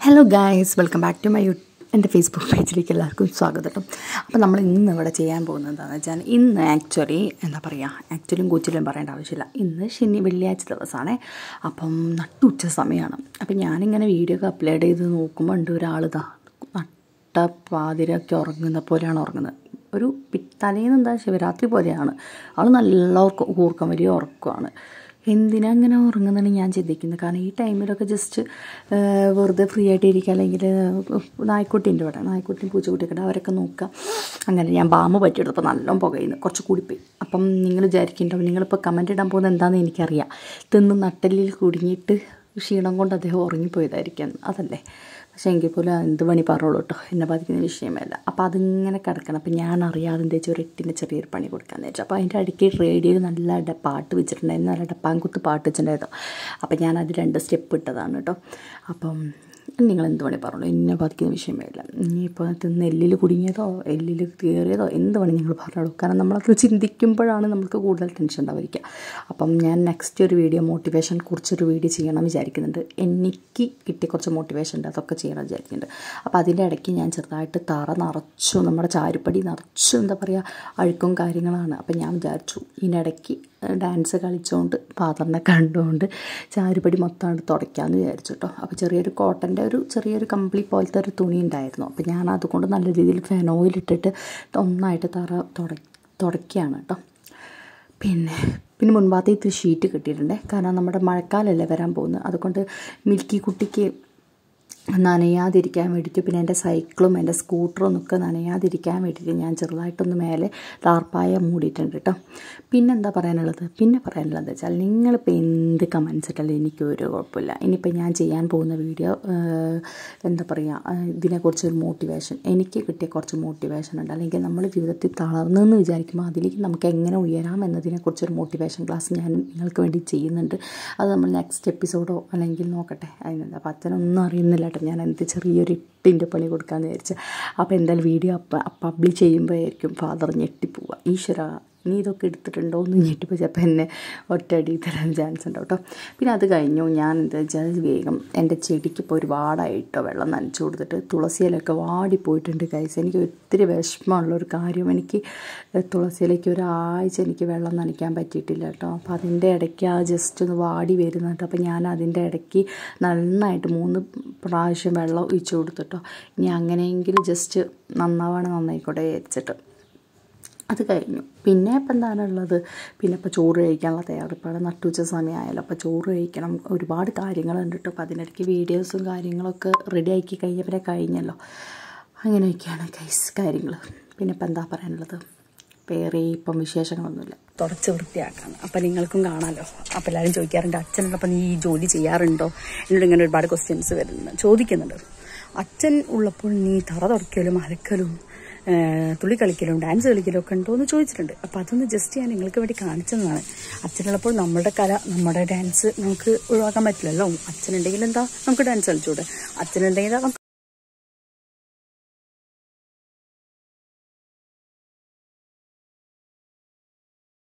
hello guys welcome back to my you എൻ്റെ Facebook പേജിലേക്ക് എല്ലാവർക്കും സ്വാഗതം കേട്ടോ അപ്പോൾ നമ്മൾ ഇന്ന് ഇവിടെ ചെയ്യാൻ പോകുന്നത് എന്താണെന്ന് വെച്ചാൽ ഇന്ന് ആക്ച്വലി എന്താ പറയുക ആക്ച്വലിയും കൂച്ചിലും പറയേണ്ട ആവശ്യമില്ല ഇന്ന് ശനി വെള്ളിയാഴ്ച ദിവസമാണ് അപ്പം നട്ടുച്ച സമയമാണ് അപ്പം ഞാനിങ്ങനെ വീഡിയോ ഒക്കെ അപ്ലോഡ് ചെയ്ത് നോക്കുമ്പോൾ ഉണ്ട് ഒരാൾ ഇതാ നട്ട പാതിരൊക്കെ ഉറങ്ങുന്ന പോലെയാണ് ഉറങ്ങുന്നത് ഒരു പി- തലേന്ന് എന്താ ശിവരാത്രി പോലെയാണ് ആൾ നല്ല ഉറക്കം കൂർക്കം വലിയ ഉറക്കമാണ് എന്തിനാ അങ്ങനെ ഉറങ്ങുന്നതാണ് ഞാൻ ചിന്തിക്കുന്നത് കാരണം ഈ ടൈമിലൊക്കെ ജസ്റ്റ് വെറുതെ ഫ്രീ ആയിട്ട് ഇരിക്കുക അല്ലെങ്കിൽ നായ്ക്കുട്ടിൻ്റെ ഇവിടെ നായ്ക്കുട്ടിയും പൂച്ചക്കുട്ടിയൊക്കെ ഉണ്ട് അവരൊക്കെ നോക്കുക അങ്ങനെ ഞാൻ ബാമ് പറ്റിയെടുത്തപ്പോൾ നല്ലോണം പുകയുന്നു കുറച്ച് കൂടിപ്പോയി അപ്പം നിങ്ങൾ വിചാരിക്കുന്നുണ്ടാവും നിങ്ങളിപ്പോൾ കമൻറ്റ് ഇടാൻ പോകുന്നത് എന്താണെന്ന് എനിക്കറിയാം തിന്ന് നട്ടലിൽ കുടുങ്ങിയിട്ട് ക്ഷീണം കൊണ്ട് അദ്ദേഹം ഉറങ്ങിപ്പോയതായിരിക്കാം അതല്ലേ പക്ഷേ എങ്കിൽ പോലും എന്ത് പണി പറയുള്ളൂ കേട്ടോ എന്നെ ബാധിക്കുന്ന വിഷയമല്ല അപ്പോൾ അതിങ്ങനെ കിടക്കണം അപ്പോൾ ഞാൻ അറിയാതെ എന്താ വെച്ചാൽ ഒരു എട്ടിൻ്റെ ചെറിയൊരു പണി കൊടുക്കാമെന്ന് വെച്ചു അപ്പോൾ അതിൻ്റെ ഇടയ്ക്ക് റേഡിയോയിൽ നല്ല ഡ- പാട്ട് വെച്ചിട്ടുണ്ടായിരുന്നു നല്ല ഡപ്പാങ്കുത്ത് പാട്ട് വെച്ചിട്ടുണ്ടായിരുന്നു അപ്പോൾ ഞാൻ അത് രണ്ട് സ്റ്റെപ്പ് ഇട്ടതാണ് കേട്ടോ അപ്പം നിങ്ങൾ എന്ത് പണി പറഞ്ഞു എന്നെ ബാധിക്കുന്ന വിഷയമല്ല ഇനിയിപ്പോൾ തിന്ന് എല്ലിൽ കുടുങ്ങിയതോ എല്ലിൽ കയറിയതോ എന്ത് പണി നിങ്ങൾ പറഞ്ഞോളൂ കാരണം നമ്മളത് ചിന്തിക്കുമ്പോഴാണ് നമുക്ക് കൂടുതൽ ടെൻഷൻ ഉണ്ടാവുക അപ്പം ഞാൻ നെക്സ്റ്റ് ഒരു വീഡിയോ മോട്ടിവേഷൻ കുറിച്ചൊരു വീഡിയോ ചെയ്യണം വിചാരിക്കുന്നുണ്ട് എനിക്ക് കിട്ടിയ കുറച്ച് മോട്ടിവേഷൻ ഉണ്ട് അതൊക്കെ ചെയ്യണം വിചാരിക്കുന്നുണ്ട് അപ്പോൾ അതിൻ്റെ ഇടയ്ക്ക് ഞാൻ ചെറുതായിട്ട് തറ നിറച്ചു നമ്മുടെ ചാരുപ്പടി നിറച്ചു എന്താ പറയുക അഴുക്കും കാര്യങ്ങളാണ് അപ്പം ഞാൻ വിചാരിച്ചു ഇതിനിടയ്ക്ക് ഡാൻസ് കളിച്ചുകൊണ്ട് ഫാദറിനെ കണ്ടുകൊണ്ട് ചാരുപടി മൊത്തം തുടയ്ക്കാമെന്ന് വിചാരിച്ചു കേട്ടോ അപ്പോൾ ചെറിയൊരു കോട്ടൻ്റെ ഒരു ചെറിയൊരു കമ്പിളി പോലത്തെ ഒരു തുണി ഉണ്ടായിരുന്നു അപ്പോൾ ഞാൻ അതുകൊണ്ട് നല്ല രീതിയിൽ ഫെനോയിലിട്ടിട്ട് ഒന്നായിട്ട് തറ തുട തുടയ്ക്കുകയാണ് കേട്ടോ പിന്നെ പിന്നെ മുൻഭാഗത്ത് ഇത്തിരി ഷീറ്റ് കിട്ടിയിട്ടുണ്ട് കാരണം നമ്മുടെ മഴക്കാലമല്ലേ വരാൻ പോകുന്നത് അതുകൊണ്ട് മിൽക്കി കുട്ടിക്ക് നനയാതിരിക്കാൻ വേണ്ടിയിട്ട് പിന്നെ എൻ്റെ സൈക്കിളും എൻ്റെ സ്കൂട്ടറും ഒക്കെ നനയാതിരിക്കാൻ വേണ്ടിയിട്ട് ഞാൻ ചെറുതായിട്ടൊന്ന് മേലെ ടാർപ്പായ മൂടിയിട്ടുണ്ട് കേട്ടോ പിന്നെ എന്താ പറയാനുള്ളത് പിന്നെ പറയാനുള്ളത് വെച്ചാൽ നിങ്ങളിപ്പോൾ എന്ത് കമൻസ് ഇട്ടാലും എനിക്കൊരു കുഴപ്പമില്ല ഇനിയിപ്പോൾ ഞാൻ ചെയ്യാൻ പോകുന്ന വീഡിയോ എന്താ പറയുക ആ, ഇതിനെക്കുറിച്ച് ഒരു മോട്ടിവേഷൻ എനിക്ക് കിട്ടിയ കുറച്ച് മോട്ടിവേഷൻ ഉണ്ട് അല്ലെങ്കിൽ നമ്മൾ ജീവിതത്തിൽ തളർന്നെന്ന് വിചാരിക്കുമ്പോൾ അതിലേക്ക് നമുക്ക് എങ്ങനെ ഉയരാം എന്നതിനെക്കുറിച്ചൊരു മോട്ടിവേഷൻ ക്ലാസ് ഞാൻ നിങ്ങൾക്ക് വേണ്ടി ചെയ്യുന്നുണ്ട് അത് നമ്മൾ നെക്സ്റ്റ് എപ്പിസോഡോ അല്ലെങ്കിൽ നോക്കട്ടെ അതിനെന്താ അപ്പം അച്ഛനൊന്നും അറിയുന്നില്ല കേട്ടോ ഞാൻ എന്ത് ചെറിയൊരു ഇട്ടിൻ്റെ പണി കൊടുക്കാമെന്ന് വിചാരിച്ചു അപ്പോൾ എന്തായാലും വീഡിയോ അപ്പ പബ്ലിഷ് ചെയ്യുമ്പോഴായിരിക്കും ഫാദർ ഞെട്ടിപ്പോവുക ഈശ്വര നീ ഇതൊക്കെ എടുത്തിട്ടുണ്ടോ എന്ന് ഞെട്ടിപ്പോയി ചിലപ്പോൾ എന്നെ ഒറ്റയടി തരാൻ ചാൻസ് ഉണ്ട് കേട്ടോ പിന്നെ അത് കഴിഞ്ഞു ഞാൻ എന്താ വെച്ചാൽ വേഗം എൻ്റെ ചെടിക്ക് ഇപ്പോൾ ഒരുപാടായിട്ടോ വെള്ളം നനച്ചു കൊടുത്തിട്ട് തുളസിയിലൊക്കെ വാടിപ്പോയിട്ടുണ്ട് കൈസ് എനിക്ക് ഒത്തിരി വിഷമമുള്ള ഒരു കാര്യം എനിക്ക് തുളസിയിലേക്ക് ഒരാഴ്ച എനിക്ക് വെള്ളം നനയ്ക്കാൻ പറ്റിയിട്ടില്ല കേട്ടോ അപ്പോൾ അതിൻ്റെ ഇടയ്ക്ക് ആ ജസ്റ്റ് ഒന്ന് വാടി വരുന്നുണ്ട് അപ്പോൾ ഞാൻ അതിൻ്റെ ഇടയ്ക്ക് നന്നായിട്ട് മൂന്ന് പ്രാവശ്യം വെള്ളം ഒഴിച്ചു കൊടുത്തിട്ടോ ഇനി അങ്ങനെയെങ്കിലും ജസ്റ്റ് നന്നാവാണ് നന്നായിക്കോട്ടെ വിചാരിച്ചിട്ട് അത് കഴിഞ്ഞു പിന്നെ ഇപ്പം എന്താണുള്ളത് പിന്നെ ഇപ്പോൾ ചോറ് കഴിക്കാനുള്ള തയ്യാറെടുപ്പാണ് നട്ടുച്ച സമയമായാലും അപ്പോൾ ചോറ് കഴിക്കണം ഒരുപാട് കാര്യങ്ങളുണ്ട് കേട്ടോ അപ്പോൾ അതിനിടയ്ക്ക് വീഡിയോസും കാര്യങ്ങളൊക്കെ റെഡി ആക്കി കഴിഞ്ഞപ്പോൾ കഴിഞ്ഞല്ലോ അങ്ങനെയൊക്കെയാണ് കൈസ് കാര്യങ്ങൾ പിന്നെ ഇപ്പം എന്താ പറയാനുള്ളത് വേറെ ഇപ്പം വിശേഷങ്ങളൊന്നുമില്ല തുടച്ച് വൃത്തിയാക്കാണ് അപ്പം നിങ്ങൾക്കും കാണാമല്ലോ അപ്പോൾ എല്ലാവരും ചോദിക്കാറുണ്ട് അച്ഛനുള്ളപ്പോൾ നീ ഈ ജോലി ചെയ്യാറുണ്ടോ എന്നോട് ഇങ്ങനെ ഒരുപാട് ക്വസ്റ്റ്യൻസ് വരുന്നുണ്ട് ചോദിക്കുന്നുണ്ട് അച്ഛൻ ഉള്ളപ്പോൾ നീ തറ തുടയ്ക്കലും അലക്കലും ഏഹ് തുള്ളി കളിക്കലും ഡാൻസ് കളിക്കലും ഒക്കെ ഉണ്ടോ എന്ന് ചോദിച്ചിട്ടുണ്ട് അപ്പോൾ അതൊന്ന് ജസ്റ്റ് ഞാൻ നിങ്ങൾക്ക് വേണ്ടി കാണിച്ചതാണ് അച്ഛനുള്ളപ്പോൾ നമ്മുടെ കല നമ്മുടെ ഡാൻസ് നമുക്ക് ഒഴിവാക്കാൻ പറ്റില്ലല്ലോ അച്ഛനുണ്ടെങ്കിൽ എന്താ നമുക്ക് ഡാൻസ് കളിച്ചൂടെ അച്ഛനുണ്ടെങ്കിൽ നമുക്ക്